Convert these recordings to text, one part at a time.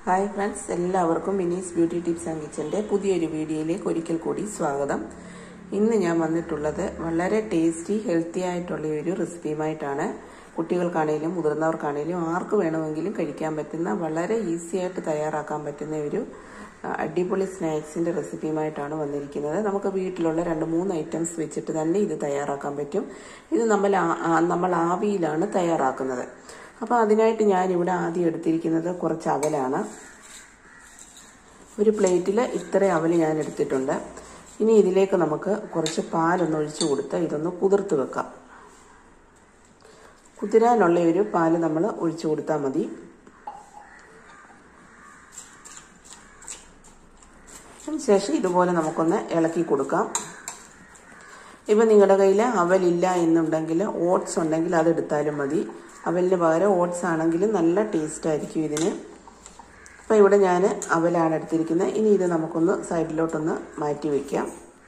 hi friends എല്ലാവർക്കും മിനീസ് beauty tips and കിച്ചൻ്റെ പുതിയൊരു വീഡിയോയിലേക്ക് ഒരിക്കൽ കൂടി സ്വാഗതം ഇന്ന് ഞാൻ വന്നിട്ടുള്ളത് വളരെ ടേസ്റ്റി ഹെൽത്തി ആയിട്ടുള്ള ഒരു റെസിപ്പിയുമായിട്ടാണ് കുട്ടികൾക്കാണേലും മുതിർന്നവർക്കാണേലും ആർക്ക് വേണമെങ്കിലും കഴിക്കാൻ പറ്റുന്ന വളരെ ഈസി ആയിട്ട് തയ്യാറാക്കാൻ പറ്റുന്ന ഒരു ആ, അടിപൊളി സ്നാക്സിൻ്റെ റെസിപ്പിയുമായിട്ടാണ് വന്നിരിക്കുന്നത് നമുക്ക് വീട്ടിലുള്ള രണ്ട് മൂന്ന് ഐറ്റംസ് വെച്ചിട്ട് തന്നെ ഇത് തയ്യാറാക്കാൻ പറ്റും ഇത് നമ്മൾ ആ- ആ- നമ്മൾ ആവിയിലാണ് തയ്യാറാക്കുന്നത് അപ്പോൾ അതിനായിട്ട് ഞാനിവിടെ ആദ്യം എടുത്തിരിക്കുന്നത് കുറച്ച് അവലാണ് ഒരു പ്ലേറ്റിൽ ഇത്ര അവൽ ഞാൻ എടുത്തിട്ടുണ്ട് ഇനി ഇതിലേക്ക് നമുക്ക് കുറച്ച് പാലൊന്ന് ഒഴിച്ചു കൊടുത്ത് ഇതൊന്ന് കുതിർത്ത് വെക്കാം കുതിരാനുള്ള ഒരു പാല് നമ്മൾ ഒഴിച്ചു കൊടുത്താൽ മതി അതിനുശേഷം ഇതുപോലെ നമുക്കൊന്ന് ഇളക്കി കൊടുക്കാം ഇപ്പം നിങ്ങളുടെ കയ്യിൽ അവലില്ല എന്നുണ്ടെങ്കിൽ ഓട്സ് ഉണ്ടെങ്കിൽ അത് എടുത്താലും മതി അവലിന് പകരം ഓട്സ് ആണെങ്കിൽ നല്ല ടേസ്റ്റ് ആയിരിക്കും ഇതിന് അപ്പോൾ ഇവിടെ ഞാൻ അവലാണ് എടുത്തിരിക്കുന്നത് ഇനി ഇത് നമുക്കൊന്ന് സൈഡിലോട്ടൊന്ന് മാറ്റി വയ്ക്കാം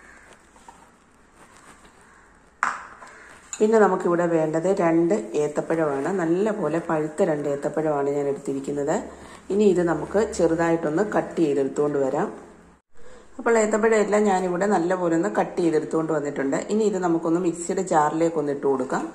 പിന്നെ നമുക്കിവിടെ വേണ്ടത് രണ്ട് ഏത്തപ്പഴമാണ് നല്ല പോലെ പഴുത്ത രണ്ട് ഏത്തപ്പഴമാണ് ഞാൻ എടുത്തിരിക്കുന്നത് ഇനി ഇത് നമുക്ക് ചെറുതായിട്ടൊന്ന് കട്ട് ചെയ്തെടുത്തുകൊണ്ട് വരാം അപ്പോൾ ഏത്തപ്പഴം എല്ലാം ഞാനിവിടെ നല്ലപോലെ ഒന്ന് കട്ട് ചെയ്തെടുത്തുകൊണ്ട് വന്നിട്ടുണ്ട് ഇനി ഇത് നമുക്കൊന്ന് മിക്സിയുടെ ജാറിലേക്ക് ഒന്ന് ഇട്ട് കൊടുക്കാം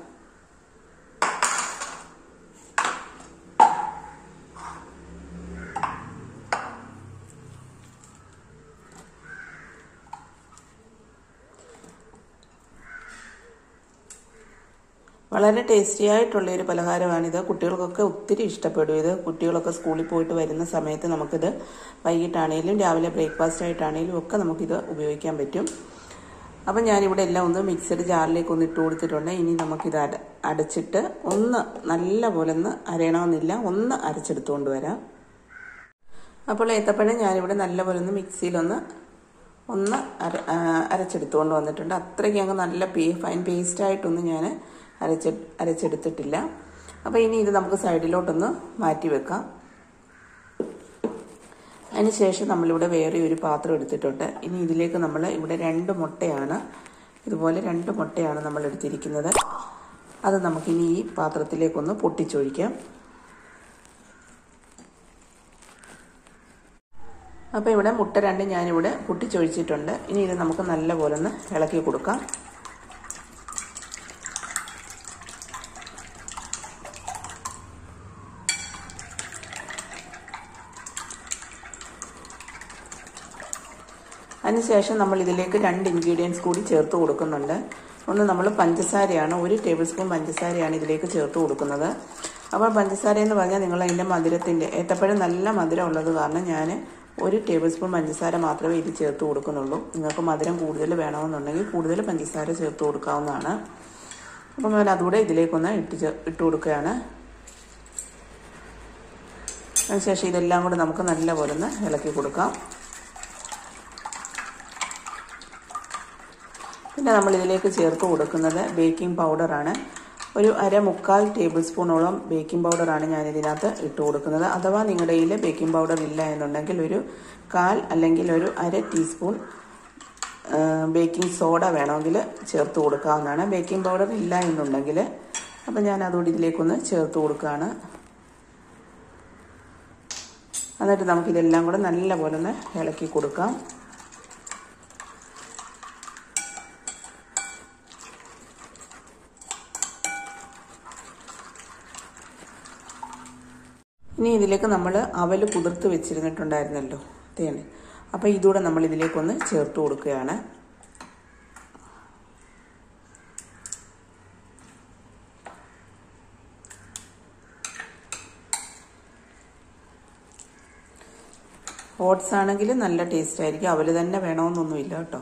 വളരെ ടേസ്റ്റി ആയിട്ടുള്ള ഒരു പലഹാരമാണിത് കുട്ടികൾക്കൊക്കെ ഒത്തിരി ഇഷ്ടപ്പെടും ഇത് കുട്ടികളൊക്കെ സ്കൂളിൽ പോയിട്ട് വരുന്ന സമയത്ത് നമുക്കിത് വൈകിട്ടാണേലും രാവിലെ ബ്രേക്ക്ഫാസ്റ്റ് ആയിട്ടാണേലും ഒക്കെ നമുക്കിത് ഉപയോഗിക്കാൻ പറ്റും അപ്പം ഞാനിവിടെ എല്ലാം ഒന്ന് മിക്സഡ് ജാറിലേക്ക് ഒന്ന് ഇട്ട് കൊടുത്തിട്ടുണ്ട് ഇനി നമുക്കിത് അട അടച്ചിട്ട് ഒന്ന് നല്ല പോലെ ഒന്ന് അരയണമെന്നില്ല ഒന്ന് അരച്ചെടുത്തുകൊണ്ട് വരാം അപ്പോൾ ഏത്തപ്പഴം ഞാനിവിടെ നല്ലപോലെ ഒന്ന് മിക്സിയിലൊന്ന് ഒന്ന് അര ആ, അരച്ചെടുത്തുകൊണ്ട് വന്നിട്ടുണ്ട് അത്രയ്ക്ക് അങ്ങ് നല്ല പേ ഫൈൻ പേസ്റ്റായിട്ടൊന്നും ഞാൻ അരച്ച് അരച്ചെടുത്തിട്ടില്ല അപ്പോൾ ഇനി ഇത് നമുക്ക് സൈഡിലോട്ടൊന്ന് മാറ്റി വെക്കാം അതിനുശേഷം നമ്മളിവിടെ വേറെ ഒരു പാത്രം എടുത്തിട്ടുണ്ട് ഇനി ഇതിലേക്ക് നമ്മൾ ഇവിടെ രണ്ട് മുട്ടയാണ് ഇതുപോലെ രണ്ട് മുട്ടയാണ് നമ്മൾ എടുത്തിരിക്കുന്നത് അത് നമുക്കിനി ഈ പാത്രത്തിലേക്കൊന്ന് പൊട്ടിച്ചൊഴിക്കാം അപ്പോൾ ഇവിടെ മുട്ട രണ്ട് ഞാനിവിടെ പൊട്ടിച്ചൊഴിച്ചിട്ടുണ്ട് ഇനി ഇത് നമുക്ക് നല്ലപോലെ ഒന്ന് ഇളക്കി കൊടുക്കാം അതിനുശേഷം നമ്മൾ ഇതിലേക്ക് രണ്ട് ഇൻഗ്രീഡിയൻസ് കൂടി ചേർത്ത് കൊടുക്കുന്നുണ്ട് ഒന്ന് നമ്മൾ പഞ്ചസാരയാണ് ഒരു ടേബിൾ സ്പൂൺ പഞ്ചസാരയാണ് ഇതിലേക്ക് ചേർത്ത് കൊടുക്കുന്നത് അപ്പോൾ പഞ്ചസാര എന്ന് പറഞ്ഞാൽ നിങ്ങൾ അതിൻ്റെ മധുരത്തിൻ്റെ ഏത്തപ്പഴം നല്ല മധുരം ഉള്ളത് കാരണം ഞാൻ ഒരു ടേബിൾ സ്പൂൺ പഞ്ചസാര മാത്രമേ ഇത് ചേർത്ത് കൊടുക്കുന്നുള്ളൂ നിങ്ങൾക്ക് മധുരം കൂടുതൽ വേണമെന്നുണ്ടെങ്കിൽ കൂടുതൽ പഞ്ചസാര ചേർത്ത് കൊടുക്കാവുന്നതാണ് അപ്പം ഞാൻ അതുകൂടെ ഇതിലേക്കൊന്ന് ഇട്ട് ചേ ഇട്ട് കൊടുക്കുകയാണ് അതിനുശേഷം ഇതെല്ലാം കൂടെ നമുക്ക് നല്ലപോലെ ഒന്ന് ഇളക്കി കൊടുക്കാം പിന്നെ നമ്മൾ ഇതിലേക്ക് ചേർത്ത് കൊടുക്കുന്നത് ബേക്കിംഗ് പൗഡറാണ് ഒരു അര മുക്കാൽ ടേബിൾ സ്പൂണോളം ബേക്കിംഗ് പൗഡറാണ് ഞാൻ ഇതിനകത്ത് ഇട്ട് കൊടുക്കുന്നത് അഥവാ നിങ്ങളുടെ കയ്യിൽ ബേക്കിംഗ് പൗഡർ ഇല്ല എന്നുണ്ടെങ്കിൽ ഒരു കാൽ അല്ലെങ്കിൽ ഒരു അര ടീസ്പൂൺ ബേക്കിംഗ് സോഡ വേണമെങ്കിൽ ചേർത്ത് കൊടുക്കാവുന്നതാണ് ബേക്കിംഗ് പൗഡർ ഇല്ല എന്നുണ്ടെങ്കിൽ അപ്പം ഞാൻ അതുകൂടി ഇതിലേക്കൊന്ന് ചേർത്ത് കൊടുക്കുകയാണ് എന്നിട്ട് നമുക്കിതെല്ലാം കൂടെ നല്ലപോലെ ഒന്ന് ഇളക്കി കൊടുക്കാം ഇനി ഇതിലേക്ക് നമ്മൾ അവൽ കുതിർത്ത് വെച്ചിരുന്നിട്ടുണ്ടായിരുന്നല്ലോ തേന് അപ്പോൾ ഇതുകൂടെ നമ്മൾ ഇതിലേക്കൊന്ന് ചേർത്ത് കൊടുക്കുകയാണ് ഓട്സ് ആണെങ്കിൽ നല്ല ടേസ്റ്റ് ആയിരിക്കും അവൽ തന്നെ വേണമെന്നൊന്നുമില്ല കേട്ടോ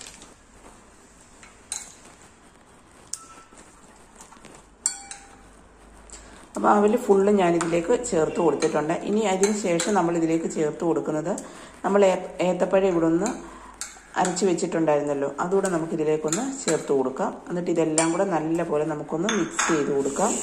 അപ്പോൾ അവൽ ഫുള്ള് ഞാനിതിലേക്ക് ചേർത്ത് കൊടുത്തിട്ടുണ്ട് ഇനി അതിന് ശേഷം നമ്മൾ ഇതിലേക്ക് ചേർത്ത് കൊടുക്കുന്നത് നമ്മൾ ഏ- ഏത്തപ്പഴം ഇവിടെ ഒന്ന് അരച്ച് വെച്ചിട്ടുണ്ടായിരുന്നല്ലോ അതുകൂടെ നമുക്ക് ഇതിലേക്കൊന്ന് ചേർത്ത് കൊടുക്കാം എന്നിട്ട് ഇതെല്ലാം കൂടെ നല്ലപോലെ നമുക്കൊന്ന് മിക്സ് ചെയ്ത് കൊടുക്കാം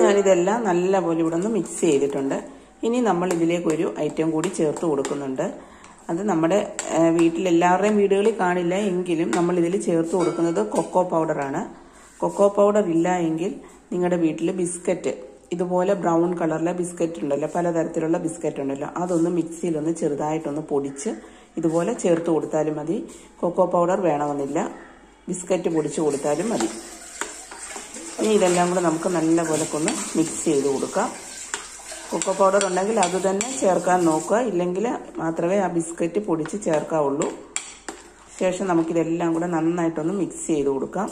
ഞാനിതെല്ലാം നല്ലപോലെ ഇവിടെ ഒന്ന് മിക്സ് ചെയ്തിട്ടുണ്ട് ഇനി നമ്മൾ ഇതിലേക്ക് ഒരു ഐറ്റം കൂടി ചേർത്ത് കൊടുക്കുന്നുണ്ട് അത് നമ്മുടെ ഏഹ്, വീട്ടിലെല്ലാവരുടെയും വീടുകളിൽ കാണില്ല എങ്കിലും നമ്മൾ ഇതിൽ ചേർത്ത് കൊടുക്കുന്നത് കൊക്കോ പൗഡറാണ് കൊക്കോ പൗഡർ ഇല്ല എങ്കിൽ നിങ്ങളുടെ വീട്ടിൽ ബിസ്ക്കറ്റ് ഇതുപോലെ ബ്രൗൺ കളറിലെ ബിസ്ക്കറ്റ് ഉണ്ടല്ലോ പലതരത്തിലുള്ള ബിസ്ക്കറ്റ് ഉണ്ടല്ലോ അതൊന്ന് മിക്സിയിലൊന്ന് ചെറുതായിട്ടൊന്ന് പൊടിച്ച് ഇതുപോലെ ചേർത്ത് കൊടുത്താലും മതി കൊക്കോ പൗഡർ വേണമെന്നില്ല ബിസ്ക്കറ്റ് പൊടിച്ച് കൊടുത്താലും മതി ഇനി ഇതെല്ലാം കൂടെ നമുക്ക് നല്ലപോലെ ഒന്ന് മിക്സ് ചെയ്ത് കൊടുക്കാം കൊക്കോ പൗഡർ ഉണ്ടെങ്കിൽ അത് തന്നെ ചേർക്കാൻ നോക്കുക ഇല്ലെങ്കിൽ മാത്രമേ ആ ബിസ്ക്കറ്റ് പൊടിച്ച് ചേർക്കാവുള്ളൂ ശേഷം നമുക്കിതെല്ലാം കൂടെ നന്നായിട്ടൊന്ന് മിക്സ് ചെയ്ത് കൊടുക്കാം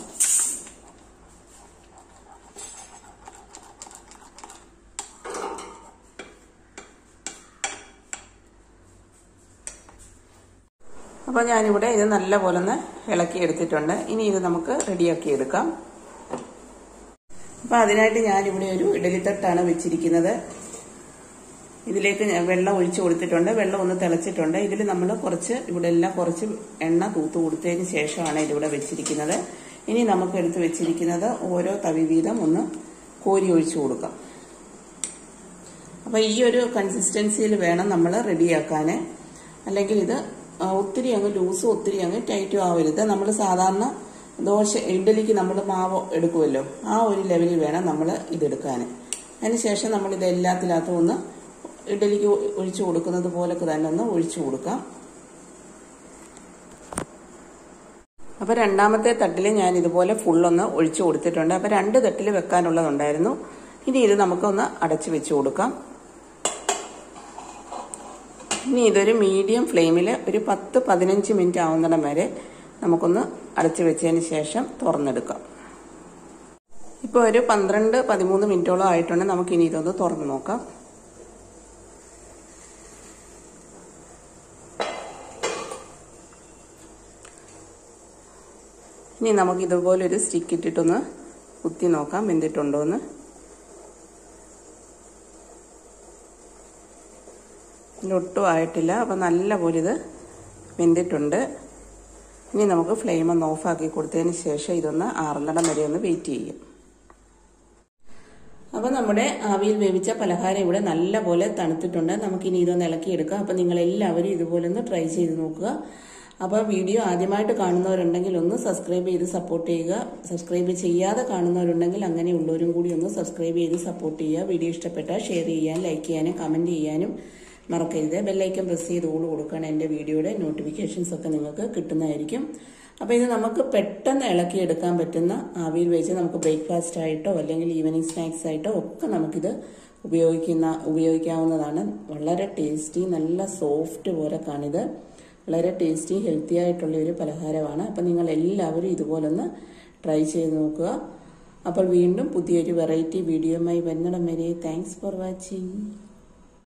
അപ്പോൾ ഞാനിവിടെ ഇത് നല്ലപോലെ ഒന്ന് ഇളക്കി എടുത്തിട്ടുണ്ട് ഇനി ഇത് നമുക്ക് റെഡിയാക്കി എടുക്കാം അപ്പോൾ അതിനായിട്ട് ഞാനിവിടെ ഒരു ഇഡലിത്തട്ടാണ് വെച്ചിരിക്കുന്നത് ഇതിലേക്ക് ഞാൻ വെള്ളം ഒഴിച്ചു കൊടുത്തിട്ടുണ്ട് വെള്ളം ഒന്ന് തിളച്ചിട്ടുണ്ട് ഇതിൽ നമ്മൾ കുറച്ച് ഇവിടെ എല്ലാം കുറച്ച് എണ്ണ തൂത്ത് കൊടുത്തതിന് ശേഷമാണ് ഇതിവിടെ വെച്ചിരിക്കുന്നത് ഇനി നമുക്ക് എടുത്ത് വെച്ചിരിക്കുന്നത് ഓരോ തവി വീതം ഒന്ന് കോരി ഒഴിച്ചു കൊടുക്കാം അപ്പോൾ ഈ ഒരു കൺസിസ്റ്റൻസിയിൽ വേണം നമ്മൾ റെഡിയാക്കാൻ അല്ലെങ്കിൽ ഇത് ആ, ഒത്തിരി അങ്ങ് ലൂസും ഒത്തിരി അങ്ങ് ടൈറ്റും ആവരുത് നമ്മൾ സാധാരണ ദോശ ഇഡ്ഡലിക്ക് നമ്മൾ മാവ് എടുക്കുമല്ലോ ആ ഒരു ലെവലിൽ വേണം നമ്മൾ ഇതെടുക്കാൻ അതിനുശേഷം നമ്മൾ ഇത് എല്ലാത്തിനകത്തും ഒന്ന് ഇഡ്ഡലിക്ക് ഒഴിച്ചു കൊടുക്കുന്നത് പോലൊക്കെ തന്നെ ഒന്ന് ഒഴിച്ചു കൊടുക്കാം അപ്പോൾ രണ്ടാമത്തെ തട്ടിൽ ഞാൻ ഇതുപോലെ ഫുള്ളൊന്ന് ഒഴിച്ചു കൊടുത്തിട്ടുണ്ട് അപ്പോൾ രണ്ട് തട്ടിൽ വെക്കാനുള്ളതുണ്ടായിരുന്നു ഇനി ഇത് നമുക്കൊന്ന് അടച്ചു വെച്ച് കൊടുക്കാം ഇനി ഇതൊരു മീഡിയം ഫ്ലെയിമിൽ ഒരു പത്ത് പതിനഞ്ച് മിനിറ്റ് ആവുന്നിടം വരെ നമുക്കൊന്ന് അടച്ചു വെച്ചതിന് ശേഷം തുറന്നെടുക്കാം ഇപ്പോൾ ഒരു പന്ത്രണ്ട് പതിമൂന്ന് മിനിറ്റോളം ആയിട്ടുണ്ട് നമുക്കിനി ഇതൊന്ന് തുറന്ന് നോക്കാം ഇനി നമുക്ക് ഇതുപോലെ ഒരു സ്റ്റിക്ക് ഇട്ടിട്ടൊന്ന് കുത്തി നോക്കാം വെന്തിട്ടുണ്ടോ എന്ന് ഒട്ടും ആയിട്ടില്ല അപ്പം നല്ല പോലെ ഇത് വെന്തിട്ടുണ്ട് ഇനി നമുക്ക് ഫ്ലെയിം ഒന്ന് ഓഫാക്കി കൊടുത്തതിന് ശേഷം ഇതൊന്ന് ആറുന്നിടം വരെ ഒന്ന് വെയിറ്റ് ചെയ്യും അപ്പോൾ നമ്മുടെ ആവിയിൽ വേവിച്ച പലഹാരം ഇവിടെ നല്ല പോലെ തണുത്തിട്ടുണ്ട് നമുക്കിനി ഇതൊന്ന് ഇളക്കിയെടുക്കാം അപ്പോൾ നിങ്ങൾ എല്ലാവരും ഇതുപോലെ ഒന്ന് ട്രൈ ചെയ്ത് നോക്കുക അപ്പോൾ വീഡിയോ ആദ്യമായിട്ട് കാണുന്നവരുണ്ടെങ്കിൽ ഒന്ന് സബ്സ്ക്രൈബ് ചെയ്ത് സപ്പോർട്ട് ചെയ്യുക സബ്സ്ക്രൈബ് ചെയ്യാതെ കാണുന്നവരുണ്ടെങ്കിൽ അങ്ങനെയുള്ളവരും കൂടി ഒന്ന് സബ്സ്ക്രൈബ് ചെയ്ത് സപ്പോർട്ട് ചെയ്യുക വീഡിയോ ഇഷ്ടപ്പെട്ടാൽ ഷെയർ ചെയ്യാൻ ലൈക്ക് ചെയ്യാനും കമൻറ്റ് ചെയ്യാനും മറക്കരുത് ബെല്ലൈക്കൻ പ്രസ് ചെയ്ത് ഓൾ കൊടുക്കുകയാണ് എൻ്റെ വീഡിയോയുടെ നോട്ടിഫിക്കേഷൻസ് ഒക്കെ നിങ്ങൾക്ക് കിട്ടുന്നതായിരിക്കും അപ്പോൾ ഇത് നമുക്ക് പെട്ടെന്ന് ഇളക്കിയെടുക്കാൻ പറ്റുന്ന ആവിയിൽ വെച്ച് നമുക്ക് ബ്രേക്ക്ഫാസ്റ്റ് ആയിട്ടോ അല്ലെങ്കിൽ ഈവനിങ് സ്നാക്സ് ആയിട്ടോ ഒക്കെ നമുക്കിത് ഉപയോഗിക്കുന്ന ഉപയോഗിക്കാവുന്നതാണ് വളരെ ടേസ്റ്റി നല്ല സോഫ്റ്റ് പോലെ കാണിത് വളരെ ടേസ്റ്റി ഹെൽത്തി ആയിട്ടുള്ള ഒരു പലഹാരമാണ് അപ്പം നിങ്ങൾ എല്ലാവരും ഇതുപോലൊന്ന് ട്രൈ ചെയ്ത് നോക്കുക അപ്പോൾ വീണ്ടും പുതിയൊരു വെറൈറ്റി വീഡിയോയുമായി വരുന്നിടം വരെ താങ്ക്സ് ഫോർ വാച്ചിങ്